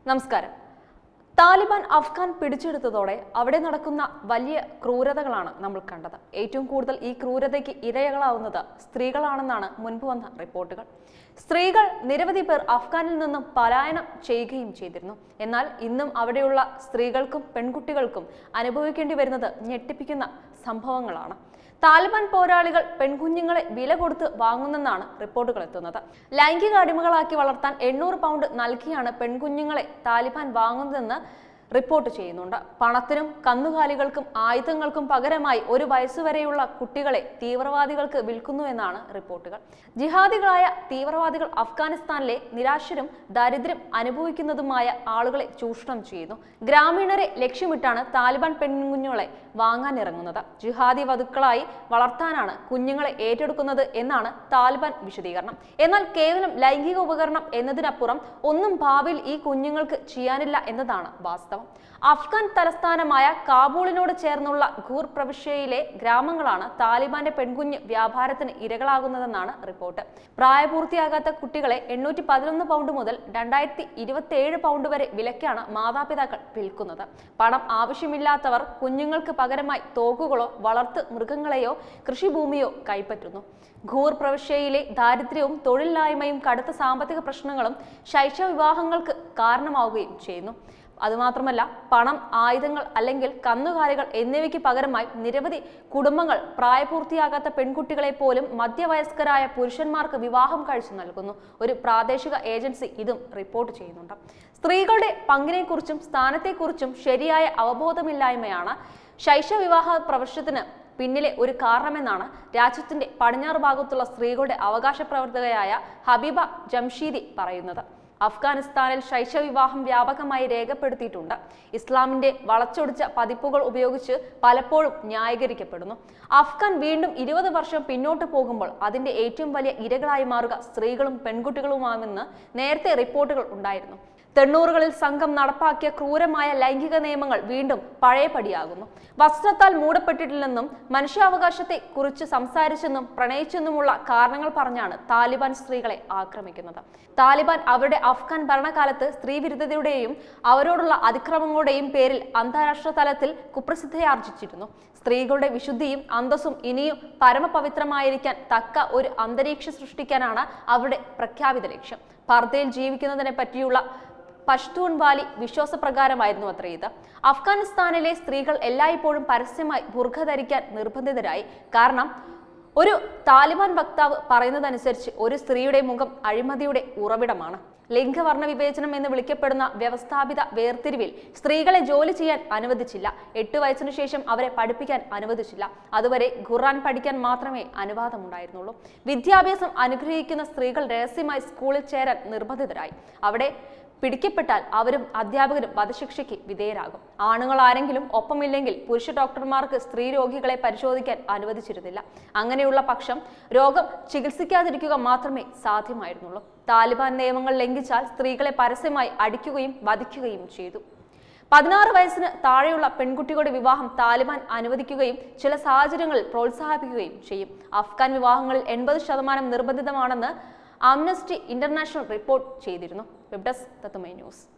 നമസ്കാരം താലിബാൻ അഫ്ഗാൻ പിടിച്ചെടുത്തതോടെ അവിടെ നടക്കുന്ന വലിയ ക്രൂരതകളാണ് നമ്മൾ കണ്ടത് ഏറ്റവും കൂടുതൽ ഈ ക്രൂരതയ്ക്ക് ഇരകളാവുന്നത് സ്ത്രീകളാണെന്നാണ് മുൻപ് വന്ന റിപ്പോർട്ടുകൾ സ്ത്രീകൾ നിരവധി പേർ അഫ്ഗാനിൽ നിന്നും പലായനം ചെയ്യുകയും ചെയ്തിരുന്നു എന്നാൽ ഇന്നും അവിടെയുള്ള സ്ത്രീകൾക്കും പെൺകുട്ടികൾക്കും അനുഭവിക്കേണ്ടി വരുന്നത് ഞെട്ടിപ്പിക്കുന്ന സംഭവങ്ങളാണ് താലിബാൻ പോരാളികൾ പെൺകുഞ്ഞുങ്ങളെ വില കൊടുത്ത് വാങ്ങുന്നെന്നാണ് റിപ്പോർട്ടുകൾ എത്തുന്നത് ലൈംഗിക അടിമകളാക്കി വളർത്താൻ എണ്ണൂറ് പൗണ്ട് നൽകിയാണ് പെൺകുഞ്ഞുങ്ങളെ താലിബാൻ വാങ്ങുന്നതെന്ന് റിപ്പോർട്ട് ചെയ്യുന്നുണ്ട് പണത്തിനും കന്നുകാലികൾക്കും ആയുധങ്ങൾക്കും പകരമായി ഒരു വയസ്സുവരെയുള്ള കുട്ടികളെ തീവ്രവാദികൾക്ക് വിൽക്കുന്നു എന്നാണ് റിപ്പോർട്ടുകൾ ജിഹാദികളായ തീവ്രവാദികൾ അഫ്ഗാനിസ്ഥാനിലെ നിരാശരും ദരിദ്രം അനുഭവിക്കുന്നതുമായ ആളുകളെ ചൂഷണം ചെയ്യുന്നു ഗ്രാമീണരെ ലക്ഷ്യമിട്ടാണ് താലിബാൻ പെൺകുഞ്ഞുങ്ങളെ വാങ്ങാനിറങ്ങുന്നത് ജിഹാദി വധുക്കളായി വളർത്താനാണ് കുഞ്ഞുങ്ങളെ ഏറ്റെടുക്കുന്നത് എന്നാണ് താലിബാൻ വിശദീകരണം എന്നാൽ കേവലം ലൈംഗിക ഉപകരണം എന്നതിനപ്പുറം ഒന്നും ഭാവിയിൽ ഈ കുഞ്ഞുങ്ങൾക്ക് ചെയ്യാനില്ല എന്നതാണ് വാസ്തവം അഫ്ഗാൻ തലസ്ഥാനമായ കാബൂളിനോട് ചേർന്നുള്ള ഖൂർ പ്രവിശ്യയിലെ ഗ്രാമങ്ങളാണ് താലിബാന്റെ പെൺകുഞ്ഞ് വ്യാപാരത്തിന് ഇരകളാകുന്നതെന്നാണ് റിപ്പോർട്ട് പ്രായപൂർത്തിയാകാത്ത കുട്ടികളെ എണ്ണൂറ്റി പതിനൊന്ന് പൗണ്ട് മുതൽ രണ്ടായിരത്തി ഇരുപത്തി ഏഴ് പൗണ്ട് വരെ വിലക്കാണ് മാതാപിതാക്കൾ വിൽക്കുന്നത് പണം ആവശ്യമില്ലാത്തവർ കുഞ്ഞുങ്ങൾക്ക് പകരമായി തോക്കുകളോ വളർത്ത് മൃഗങ്ങളെയോ കൃഷിഭൂമിയോ കൈപ്പറ്റുന്നു ഘൂർ പ്രവിശ്യയിലെ ദാരിദ്ര്യവും തൊഴിലില്ലായ്മയും കടുത്ത സാമ്പത്തിക പ്രശ്നങ്ങളും ശൈശവ വിവാഹങ്ങൾക്ക് കാരണമാവുകയും ചെയ്യുന്നു അതുമാത്രമല്ല പണം ആയുധങ്ങൾ അല്ലെങ്കിൽ കന്നുകാലികൾ എന്നിവയ്ക്ക് പകരമായി നിരവധി കുടുംബങ്ങൾ പ്രായപൂർത്തിയാകാത്ത പെൺകുട്ടികളെ പോലും മധ്യവയസ്കരായ പുരുഷന്മാർക്ക് വിവാഹം കഴിച്ചു നൽകുന്നു ഒരു പ്രാദേശിക ഏജൻസി ഇതും റിപ്പോർട്ട് ചെയ്യുന്നുണ്ട് സ്ത്രീകളുടെ പങ്കിനെക്കുറിച്ചും സ്ഥാനത്തെക്കുറിച്ചും ശരിയായ അവബോധമില്ലായ്മയാണ് ശൈശവ വിവാഹ പ്രവശ്യത്തിന് പിന്നിലെ ഒരു കാരണമെന്നാണ് രാജ്യത്തിന്റെ പടിഞ്ഞാറ് ഭാഗത്തുള്ള സ്ത്രീകളുടെ അവകാശ പ്രവർത്തകയായ ഹബീബ ജംഷീദി പറയുന്നത് അഫ്ഗാനിസ്ഥാനിൽ ശൈശവിവാഹം വ്യാപകമായി രേഖപ്പെടുത്തിയിട്ടുണ്ട് ഇസ്ലാമിന്റെ വളച്ചൊടിച്ച പതിപ്പുകൾ ഉപയോഗിച്ച് പലപ്പോഴും ന്യായീകരിക്കപ്പെടുന്നു അഫ്ഗാൻ വീണ്ടും ഇരുപത് വർഷം പിന്നോട്ട് പോകുമ്പോൾ അതിന്റെ ഏറ്റവും വലിയ ഇരകളായി മാറുക സ്ത്രീകളും പെൺകുട്ടികളുമാണെന്ന് നേരത്തെ റിപ്പോർട്ടുകൾ ഉണ്ടായിരുന്നു തൊണ്ണൂറുകളിൽ സംഘം നടപ്പാക്കിയ ക്രൂരമായ ലൈംഗിക നിയമങ്ങൾ വീണ്ടും പഴയപടിയാകുന്നു വസ്ത്രത്താൽ മൂടപ്പെട്ടിട്ടില്ലെന്നും മനുഷ്യാവകാശത്തെ കുറിച്ച് സംസാരിച്ചെന്നും പ്രണയിച്ചെന്നുമുള്ള കാരണങ്ങൾ പറഞ്ഞാണ് താലിബാൻ സ്ത്രീകളെ ആക്രമിക്കുന്നത് താലിബാൻ അവരുടെ അഫ്ഗാൻ ഭരണകാലത്ത് സ്ത്രീവിരുദ്ധതയുടെയും അവരോടുള്ള അതിക്രമങ്ങളുടെയും പേരിൽ അന്താരാഷ്ട്ര തലത്തിൽ കുപ്രസിദ്ധയാർജിച്ചിരുന്നു സ്ത്രീകളുടെ വിശുദ്ധിയും അന്തസ്സും ഇനിയും പരമപവിത്രമായിരിക്കാൻ തക്ക ഒരു അന്തരീക്ഷം സൃഷ്ടിക്കാനാണ് അവരുടെ പ്രഖ്യാപിത ലക്ഷ്യം പർദ്ദയിൽ ജീവിക്കുന്നതിനെ പറ്റിയുള്ള പഷ്തൂൺ വാലി വിശ്വാസപ്രകാരമായിരുന്നു അത്ര ഇത് അഫ്ഗാനിസ്ഥാനിലെ സ്ത്രീകൾ എല്ലായ്പ്പോഴും പരസ്യമായി ബുർഖ ധരിക്കാൻ നിർബന്ധിതരായി കാരണം ഒരു താലിബാൻ വക്താവ് പറയുന്നതനുസരിച്ച് ഒരു സ്ത്രീയുടെ മുഖം അഴിമതിയുടെ ഉറവിടമാണ് ലിംഗവർണ്ണ വിവേചനം എന്ന് വിളിക്കപ്പെടുന്ന വ്യവസ്ഥാപിത വേർതിരിവിൽ സ്ത്രീകളെ ജോലി ചെയ്യാൻ അനുവദിച്ചില്ല എട്ട് വയസ്സിനു ശേഷം അവരെ പഠിപ്പിക്കാൻ അനുവദിച്ചില്ല അതുവരെ ഖുറാൻ പഠിക്കാൻ മാത്രമേ അനുവാദമുണ്ടായിരുന്നുള്ളൂ വിദ്യാഭ്യാസം അനുഗ്രഹിക്കുന്ന സ്ത്രീകൾ രഹസ്യമായി സ്കൂളിൽ ചേരാൻ നിർബന്ധിതരായി അവിടെ പിടിക്കപ്പെട്ടാൽ അവരും അധ്യാപകരും വധശിക്ഷയ്ക്ക് വിധേയരാകും ആണുങ്ങൾ ആരെങ്കിലും ഒപ്പമില്ലെങ്കിൽ പുരുഷ ഡോക്ടർമാർക്ക് സ്ത്രീ രോഗികളെ പരിശോധിക്കാൻ അനുവദിച്ചിരുന്നില്ല അങ്ങനെയുള്ള പക്ഷം രോഗം ചികിത്സിക്കാതിരിക്കുക മാത്രമേ സാധ്യമായിരുന്നുള്ളൂ താലിബാൻ നിയമങ്ങൾ ലംഘിച്ചാൽ സ്ത്രീകളെ പരസ്യമായി അടിക്കുകയും വധിക്കുകയും ചെയ്തു പതിനാറ് വയസ്സിന് താഴെയുള്ള പെൺകുട്ടികളുടെ വിവാഹം താലിബാൻ അനുവദിക്കുകയും ചില സാഹചര്യങ്ങളിൽ പ്രോത്സാഹിപ്പിക്കുകയും ചെയ്യും അഫ്ഗാൻ വിവാഹങ്ങളിൽ എൺപത് ശതമാനം നിർബന്ധിതമാണെന്ന് ആംനസ്റ്റി ഇന്റർനാഷണൽ റിപ്പോർട്ട് ചെയ്തിരുന്നു വെബ് ഡെസ്ക് തത്തുമൈ ന്യൂസ്